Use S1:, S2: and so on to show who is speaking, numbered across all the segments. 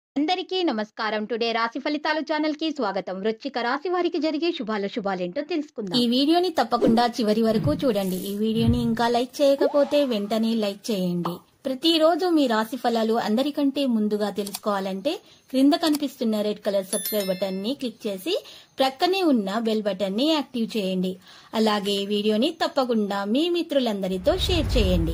S1: అందరికీ నమస్కారం టుడే రాశి ఫలితాలు ఛానల్ కి స్వాగతం వృశ్చిక రాశి వారికి జరిగే శుభాల శుభాలేంటో తెలుసుకుందాం
S2: ఈ వీడియోని తప్పకుండా చివరి వరకు చూడండి ఈ వీడియోని ఇంకా లైక్ చేయకపోతే వెంటనే లైక్ చేయండి ప్రతిరోజు మీ రాశి ఫలాలు అందరికంటే ముందుగా తెలుసుకోవాలంటే క్రింద కనిపిస్తున్న రెడ్ కలర్ సబ్స్క్రైబ్ బటన్ ని క్లిక్ చేసి ప్రక్కనే ఉన్న బెల్ బటన్ ని యాక్టివ్ చేయండి అలాగే ఈ వీడియోని తప్పకుండా మీ మిత్రులందరితో షేర్ చేయండి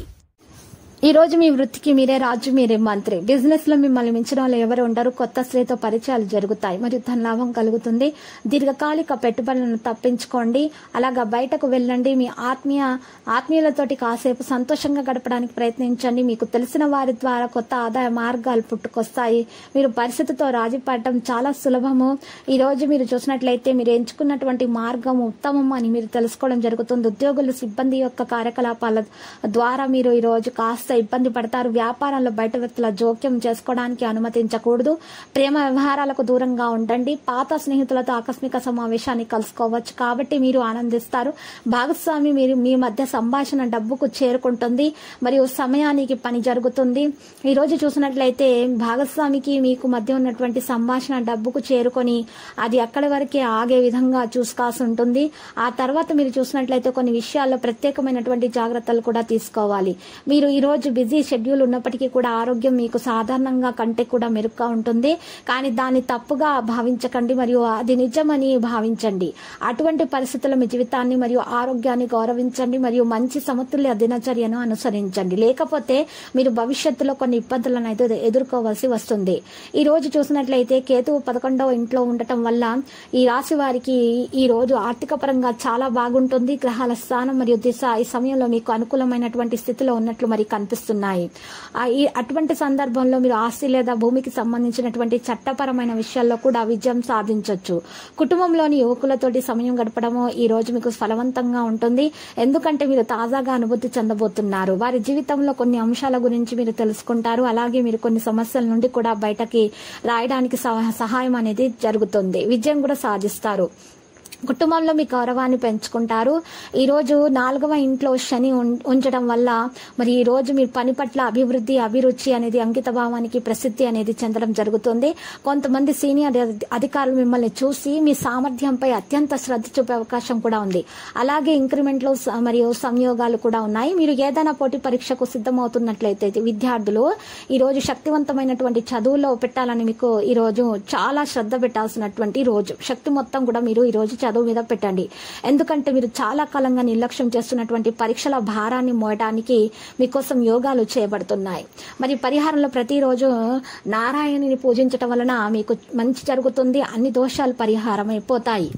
S3: ఈ రోజు మీ వృత్తికి మీరే రాజు మీరే మంత్రి బిజినెస్ లో మిమ్మల్ని మించిన వాళ్ళు ఎవరు ఉండరు కొత్త స్త్రీతో పరిచయాలు జరుగుతాయి మరియు ధన లాభం కలుగుతుంది దీర్ఘకాలిక పెట్టుబడులను తప్పించుకోండి అలాగా బయటకు వెళ్ళండి మీ ఆత్మీయ ఆత్మీయులతోటి కాసేపు సంతోషంగా గడపడానికి ప్రయత్నించండి మీకు తెలిసిన వారి ద్వారా కొత్త ఆదాయ మార్గాలు పుట్టుకొస్తాయి మీరు పరిస్థితితో రాజీ పడటం చాలా సులభము ఈ రోజు మీరు చూసినట్లయితే మీరు ఎంచుకున్నటువంటి మార్గం ఉత్తమం అని మీరు తెలుసుకోవడం జరుగుతుంది ఉద్యోగులు సిబ్బంది యొక్క కార్యకలాపాల ద్వారా మీరు ఈ రోజు కాస్త ఇబ్బంది పడతారు వ్యాపారంలో బయట వ్యక్తుల జోక్యం చేసుకోవడానికి అనుమతించకూడదు ప్రేమ వ్యవహారాలకు దూరంగా ఉండండి పాత స్నేహితులతో ఆకస్మిక సమావేశాన్ని కలుసుకోవచ్చు కాబట్టి మీరు ఆనందిస్తారు భాగస్వామి మీరు మీ మధ్య సంభాషణ డబ్బుకు చేరుకుంటుంది మరియు సమయానికి పని జరుగుతుంది ఈ రోజు చూసినట్లయితే భాగస్వామికి మీకు మధ్య ఉన్నటువంటి సంభాషణ డబ్బుకు చేరుకొని అది అక్కడి వరకే ఆగే విధంగా చూసుకోవాల్సి ఉంటుంది ఆ తర్వాత మీరు చూసినట్లయితే కొన్ని విషయాల్లో ప్రత్యేకమైనటువంటి జాగ్రత్తలు కూడా తీసుకోవాలి మీరు ఈ రోజు బిజీ షెడ్యూల్ ఉన్నప్పటికీ కూడా ఆరోగ్యం మీకు సాధారణంగా కంటే కూడా మెరుగ్గా ఉంటుంది కానీ దాన్ని తప్పుగా భావించకండి మరియు అది నిజమని భావించండి అటువంటి పరిస్థితుల్లో మీ జీవితాన్ని మరియు ఆరోగ్యాన్ని గౌరవించండి మరియు మంచి సమతుల్య దినచర్యను అనుసరించండి లేకపోతే మీరు భవిష్యత్తులో కొన్ని ఇబ్బందులను అయితే ఎదుర్కోవాల్సి వస్తుంది ఈ రోజు చూసినట్లయితే కేతువు పదకొండవ ఇంట్లో ఉండటం వల్ల ఈ రాశి వారికి ఈ రోజు ఆర్థిక పరంగా చాలా బాగుంటుంది గ్రహాల స్థానం మరియు దిశ ఈ సమయంలో మీకు అనుకూలమైనటువంటి స్థితిలో ఉన్నట్లు మరి కనిపిస్తున్నాయి ఆ ఈ అటువంటి సందర్భంలో మీరు ఆస్తి లేదా భూమికి సంబంధించినటువంటి చట్టపరమైన విషయాల్లో కూడా విజయం సాధించవచ్చు కుటుంబంలోని యువకులతోటి సమయం గడపడము ఈ రోజు మీకు ఫలవంతంగా ఉంటుంది ఎందుకంటే మీరు తాజాగా అనుభూతి చెందబోతున్నారు వారి జీవితంలో కొన్ని అంశాల గురించి మీరు తెలుసుకుంటారు అలాగే మీరు కొన్ని సమస్యల నుండి కూడా బయటకి రాయడానికి సహ- సహాయం అనేది జరుగుతుంది విజయం కూడా సాధిస్తారు కుటుంబంలో మీ గౌరవాన్ని పెంచుకుంటారు ఈ రోజు నాలుగవ ఇంట్లో శని ఉం- ఉంచడం వల్ల మరి ఈ రోజు మీ పని పట్ల అభివృద్ధి అభిరుచి అనేది అంకిత భావానికి ప్రసిద్ధి అనేది చెందడం జరుగుతుంది కొంతమంది సీనియర్ అధి- అధికారులు మిమ్మల్ని చూసి మీ సామర్థ్యంపై అత్యంత శ్రద్ధ చూపే అవకాశం కూడా ఉంది అలాగే ఇంక్రిమెంట్లు స- మరియు సంయోగాలు కూడా ఉన్నాయి మీరు ఏదైనా పోటీ పరీక్షకు సిద్ధమవుతున్నట్లయితే విద్యార్థులు ఈ రోజు శక్తివంతమైనటువంటి చదువులో పెట్టాలని మీకు ఈ రోజు చాలా శ్రద్ధ పెట్టాల్సినటువంటి రోజు శక్తి మొత్తం కూడా మీరు ఈ రోజు చదువు మీద పెట్టండి ఎందుకంటే మీరు చాలా కాలంగా నిర్లక్ష్యం చేస్తున్నటువంటి పరీక్షల భారాన్ని మోయడానికి మీకోసం యోగాలు చేయబడుతున్నాయి మరి పరిహారంలో ప్రతిరోజు నారాయణుని పూజించటం వలన మీకు మంచి జరుగుతుంది అన్ని దోషాలు పరిహారం అయిపోతాయి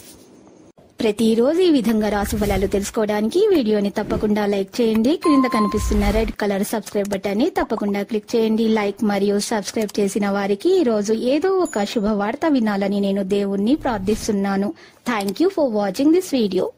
S2: ప్రతిరోజు ఈ విధంగా రాశి ఫలాలు తెలుసుకోవడానికి ఈ వీడియోని తప్పకుండా లైక్ చేయండి క్రింద కనిపిస్తున్న రెడ్ కలర్ సబ్స్క్రైబ్ బటన్ ని తప్పకుండా క్లిక్ చేయండి లైక్ మరియు సబ్స్క్రైబ్ చేసిన వారికి ఈ రోజు ఏదో ఒక శుభవార్త వినాలని నేను దేవుణ్ణి ప్రార్థిస్తున్నాను thank you for watching this video